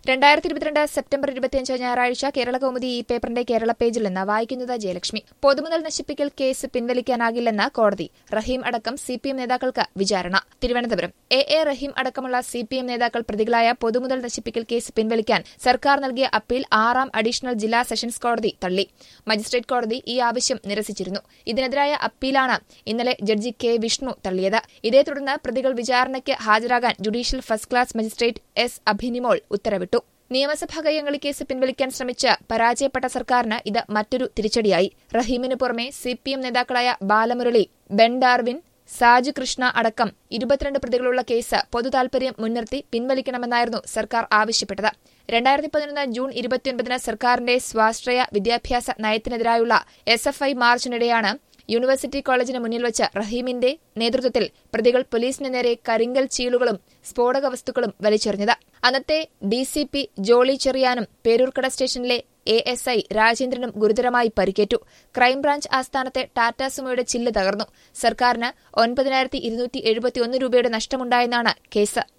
രണ്ടായിരത്തി ഇരുപത്തിരണ്ട് സെപ്റ്റംബർ ഇരുപത്തിയഞ്ച് ഞായറാഴ്ച കേരള കൗമുദി ഈ പേപ്പറിന്റെ കേരള പേജിൽ നിന്ന് വായിക്കുന്നത് ജയലക്ഷ്മി പൊതുമുതൽ നശിപ്പിക്കൽ കേസ് പിൻവലിക്കാനാകില്ലെന്ന് കോടതി റഹീം അടക്കം സിപിഎം നേതാക്കൾക്ക് വിചാരണ തിരുവനന്തപുരം എ എ റഹീം അടക്കമുള്ള സിപിഎം നേതാക്കൾ പ്രതികളായ പൊതുമുതൽ നശിപ്പിക്കൽ കേസ് പിൻവലിക്കാൻ സർക്കാർ നൽകിയ അപ്പീൽ ആറാം അഡീഷണൽ ജില്ലാ സെഷൻസ് കോടതി തള്ളി മജിസ്ട്രേറ്റ് കോടതി ഈ ആവശ്യം നിരസിച്ചിരുന്നു ഇതിനെതിരായ അപ്പീലാണ് ഇന്നലെ ജഡ്ജി കെ വിഷ്ണു തള്ളിയത് ഇതേ തുടർന്ന് പ്രതികൾ വിചാരണയ്ക്ക് ഹാജരാകാൻ judicial first class magistrate S Abhinimol ഉത്തരവിട്ടു നിയമസഭാ കയ്യങ്ങളി കേസ് പിൻവലിക്കാൻ ശ്രമിച്ച് പരാജയപ്പെട്ട സർക്കാരിന് ഇത് മറ്റൊരു തിരിച്ചടിയായി റഹീമിന് പുറമെ സിപിഎം നേതാക്കളായ ബാലമുരളി ബെൻ ഡാർവിൻ സാജു കൃഷ്ണ അടക്കം ഇരുപത്തിരണ്ട് പ്രതികളുള്ള കേസ് പൊതുതാൽപര്യം മുൻനിർത്തി പിൻവലിക്കണമെന്നായിരുന്നു സർക്കാർ ആവശ്യപ്പെട്ടത് രണ്ടായിരത്തി പതിനൊന്ന് ജൂൺ ഇരുപത്തിയൊൻപതിന് സർക്കാരിന്റെ സ്വാശ്രയ വിദ്യാഭ്യാസ നയത്തിനെതിരായുള്ള എസ് എഫ് ഐ മാർച്ചിനിടെയാണ് യൂണിവേഴ്സിറ്റി കോളേജിന് മുന്നിൽ വെച്ച് റഹീമിന്റെ നേതൃത്വത്തിൽ പ്രതികൾ പോലീസിന് നേരെ കരിങ്കൽ ചീളുകളും സ്ഫോടക വസ്തുക്കളും വലിച്ചെറിഞ്ഞത് അന്നത്തെ ഡിസിപി ജോളി ചെറിയാനും പേരൂർക്കട സ്റ്റേഷനിലെ എ എസ് ഐ രാജേന്ദ്രനും ഗുരുതരമായി പരിക്കേറ്റു ക്രൈംബ്രാഞ്ച് ആസ്ഥാനത്തെ ടാറ്റാ സുമോയുടെ ചില്ല് തകർന്നു സർക്കാരിന് ഒൻപതിനായിരത്തി ഇരുന്നൂറ്റി എഴുപത്തിയൊന്ന് രൂപയുടെ നഷ്ടമുണ്ടായെന്നാണ് കേസ്